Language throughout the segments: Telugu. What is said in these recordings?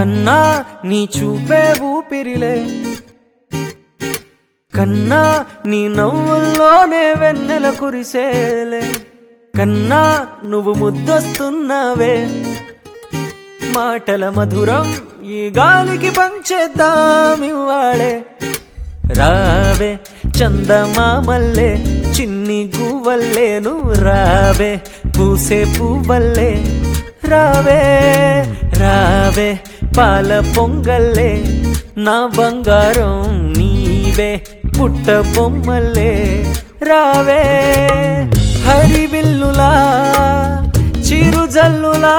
కన్నా నీ చూపే ఊపిరిలే కన్నా నీ నవ్వుల్లోనే వెన్నెల కురిసేలే కన్నా నువ్వు ముద్దొస్తున్నావే మాటల మధురం ఈ గాలికి పంచేద్దాం ఇవ్వాళే రావే చందమామల్లే చిన్ని గువ్వల్లే నువ్వు రావే పూసే పువ్వల్లే రావే రావే పాల పొంగల్లే నా బంగారం నీవే పుట్ట బొమ్మల్లే రావే హరివిల్లులా చిరుజల్లులా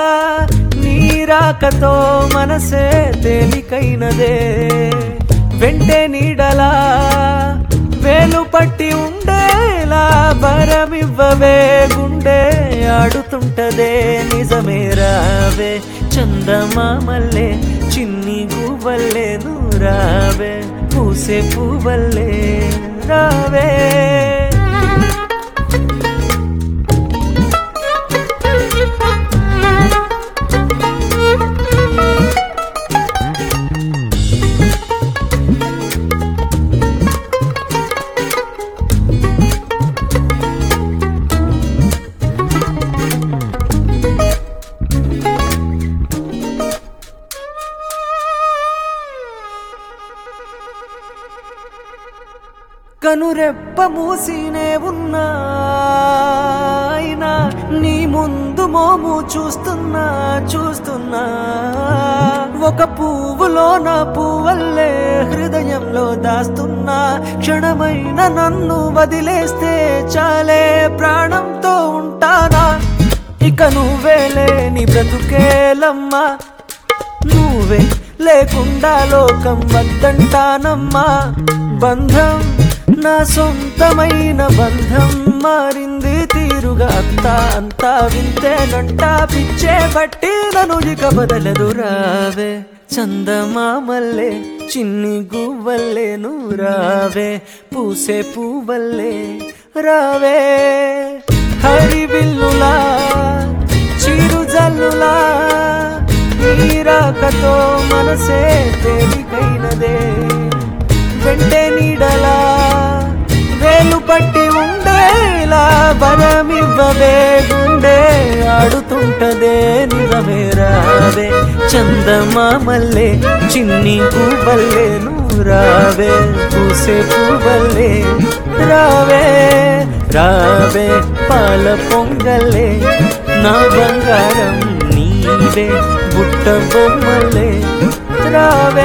నీరాకతో మనసే తేలికైనదే వెంటే నీడలా వేలు పట్టి ఉండేలా బరమివ్వవే గుండె ఆడుతుంటదే నిజమే రావే చందమామల్లే చిన్ని గువ్వల్లే నువ్వు రావే పూసే పువ్వల్లే రావే కనురెప్ప మూసినే ఉన్నా అయినా నీ ముందు మోము చూస్తున్నా చూస్తున్నా ఒక పువ్వులో నా పువ్వల్లే హృదయంలో దాస్తున్నా క్షణమైన నన్ను వదిలేస్తే చాలే ప్రాణంతో ఉంటానా ఇక నువ్వేలే నీ బ్రతుకేలమ్మా నువ్వే లేకుండా లోకం వద్దంటానమ్మా బంధం నా సొంతమైన బంధం మారింది తీరుగా అంతా అంతా వింతేనంటా పిచ్చే బట్టి నన్ను ఇక బదలదు రావే చందమామల్లే చిన్ని గువ్వల్లే నువ్వు రావే పూసే పువ్వల్లే రావే హరివిల్లులా చిరుజల్లులా నీరాకతో మనసే తేలికైనదే వెంటే నీడలా వేలు పట్టి ఉండేలా బలమివ్వవే గుండె ఆడుతుంటదే నిజమే రావే చందమామల్లే చిన్ని పువ్వల్లే నువ్వు రావే పూసే పువ్వల్లే రావే రావే పాల పొంగల్లే నా బంగారం నీవే బుట్ట బొమ్మలే రావే